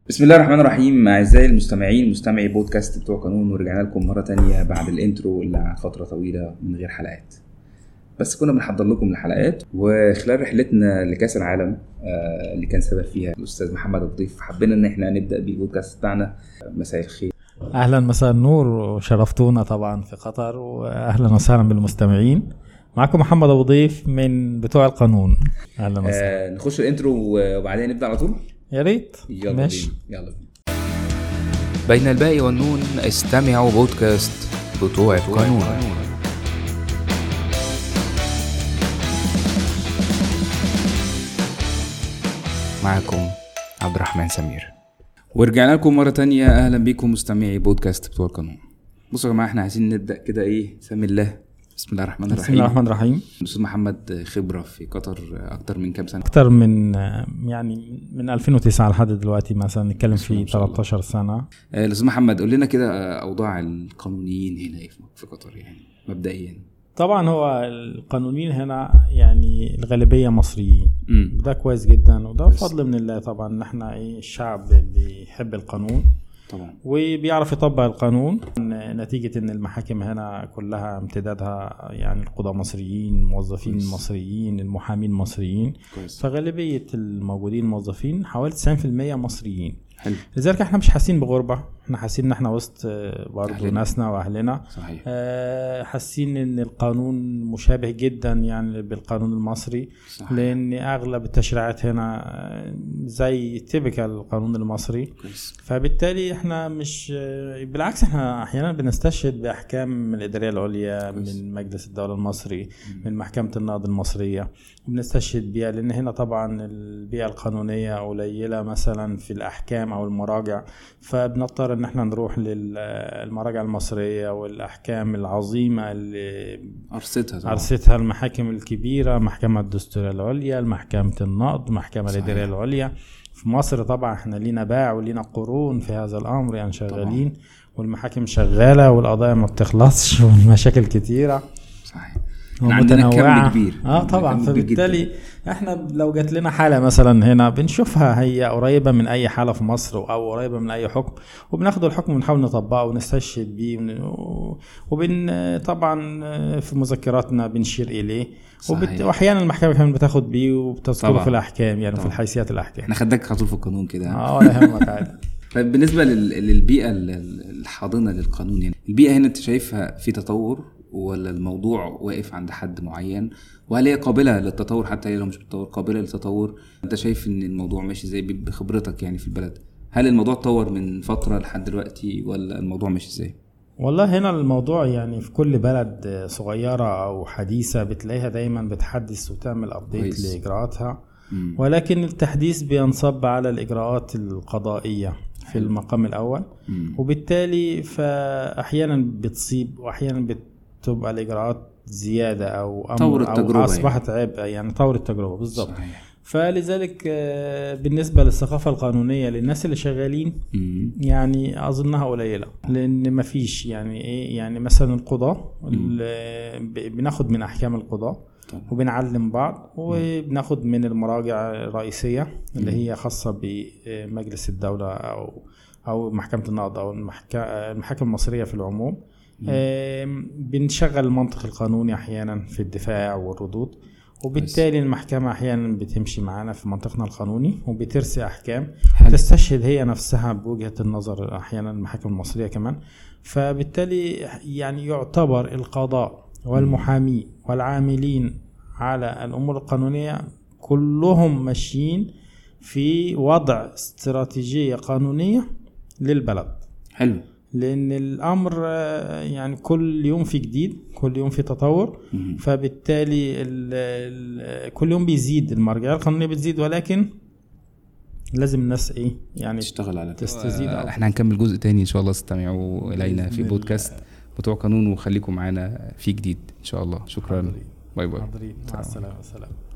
بسم الله الرحمن الرحيم اعزائي المستمعين مستمعي بودكاست بتوع قانون ورجعنا لكم مره تانية بعد الانترو اللي قعد فتره طويله من غير حلقات بس كنا بنحضر لكم الحلقات وخلال رحلتنا لكاس العالم آه، اللي كان سبب فيها الاستاذ محمد الضيف حبينا ان احنا نبدا بالبودكاست بتاعنا مساء الخير اهلا مساء النور وشرفتونا طبعا في قطر واهلا وسهلا بالمستمعين معكم محمد ابو ضيف من بتوع القانون اهلا وسهلا آه نخش الانترو وبعدين نبدا على طول يا ريت يلا ماشي بينا يلا بينا بين الباء والنون استمعوا بودكاست بتوع القانون معكم عبد الرحمن سمير ورجعنا لكم مرة تانية أهلا بيكم مستمعي بودكاست بتوع القانون بصوا يا جماعة احنا عايزين نبدأ كده إيه سامي الله بسم الله الرحمن الرحيم بسم الله الرحمن الرحيم الأستاذ محمد خبرة في قطر أكتر من كام سنة اكتر من يعني من 2009 لحد دلوقتي مثلا نتكلم بسم الله في ما شاء الله. 13 سنه آه، الأستاذ محمد قول لنا كده آه، أوضاع القانونيين هنا إيه في قطر يعني مبدئيا طبعا هو القانونيين هنا يعني الغالبيه مصريين امم وده كويس جدا وده كويس. بفضل من الله طبعا ان احنا ايه الشعب بيحب القانون طبعا وبيعرف يطبق القانون نتيجة ان المحاكم هنا كلها امتدادها يعني القضاة مصريين الموظفين كويس. المصريين المحامين المصريين كويس فغالبية الموجودين الموظفين حوالي 90% مصريين حلو لذلك احنا مش حاسين بغربة احنا حاسين ان احنا وسط آه، برضه أهلنا. ناسنا واهلنا صحيح آه، حاسين ان القانون مشابه جدا يعني بالقانون المصري صحيح لان اغلب التشريعات هنا آه، زي تيبيكال القانون المصري كويس فبالتالي احنا مش بالعكس احنا احيانا بنستشهد باحكام الاداريه العليا كويس. من مجلس الدوله المصري من محكمه النقض المصرية وبنستشهد بيها لان هنا طبعا البيئه القانونيه قليله مثلا في الاحكام او المراجع فبنضطر ان احنا نروح للمراجع المصريه والاحكام العظيمه اللي أرصتها طبعا أرستها المحاكم الكبيرة محكمة الدستورية العليا محكمة النقض محكمة صحيح. الإدارية العليا في مصر طبعا احنا لينا باع ولينا قرون في هذا الأمر يعني شغالين والمحاكم شغالة والقضايا ما بتخلصش والمشاكل كتيرة صحيح احنا عندنا كم ومتنوعة. كبير اه عندنا طبعا كم كبير جداً. فبالتالي احنا لو جات لنا حاله مثلا هنا بنشوفها هي قريبه من اي حاله في مصر او قريبه من اي حكم وبناخد الحكم ونحاول نطبقه ونستشهد بيه ون- وبن طبعا في مذكراتنا بنشير اليه وبت... صحيح. واحيانا المحكمه كمان بتاخد بيه وبتذكره طبعاً. في الاحكام يعني طبعاً. في الحيثيات الاحكام احنا خدناك على طول في القانون كده اه ولا يهمك عادي طيب بالنسبة لل- للبيئة ال- ال- الحاضنة للقانون يعني البيئة هنا انت شايفها في تطور ولا الموضوع واقف عند حد معين وهل هي قابلة للتطور حتى هي لو مش بتطور قابلة للتطور انت شايف ان الموضوع ماشي ازاي ب- بخبرتك يعني في البلد هل الموضوع اتطور من فترة لحد دلوقتي ولا الموضوع ماشي ازاي والله هنا الموضوع يعني في كل بلد صغيرة أو حديثة بتلاقيها دايما بتحدث وتعمل أبديت كويس. لإجراءاتها مم. ولكن التحديث بينصب على الإجراءات القضائية في المقام الأول مم. وبالتالي فأحيانا بتصيب وأحيانا بتبقى الإجراءات زيادة أو أمر طور التجربة أو أصبحت عبء يعني طور التجربة بالظبط صحيح فلذلك آه، بالنسبة للثقافة القانونية للناس اللي شغالين مم. يعني اظنها قليله لان مفيش يعني ايه يعني مثلا القضاه ال- ب- بناخد من احكام القضاه طبعا. وبنعلم بعض وبناخد من المراجع الرئيسيه اللي هي خاصه بمجلس الدوله او او محكمه النقض او المحك- المحاكم المصريه في العموم آم، بنشغل المنطق القانوني احيانا في الدفاع والردود وبالتالي المحكمة أحيانا بتمشي معانا في منطقنا القانوني وبترسي أحكام حلو. تستشهد هي نفسها بوجهة النظر أحيانا المحاكم المصرية كمان فبالتالي يعني يعتبر القضاء والمحامي والعاملين على الأمور القانونية كلهم ماشيين في وضع استراتيجية قانونية للبلد حلو لأن الأمر آه، يعني كل يوم في جديد كل يوم في تطور مم. فبالتالي ال ال كل يوم بيزيد المرجعيه القانونيه بتزيد ولكن لازم الناس ايه يعني تشتغل على تستزيد آه، أو احنا هنكمل جزء تاني ان شاء الله استمعوا الينا في بإذن بودكاست بتوع قانون وخليكم معانا في جديد ان شاء الله شكرا حاضرين. باي باي حاضرين مع سلام. السلامه سلام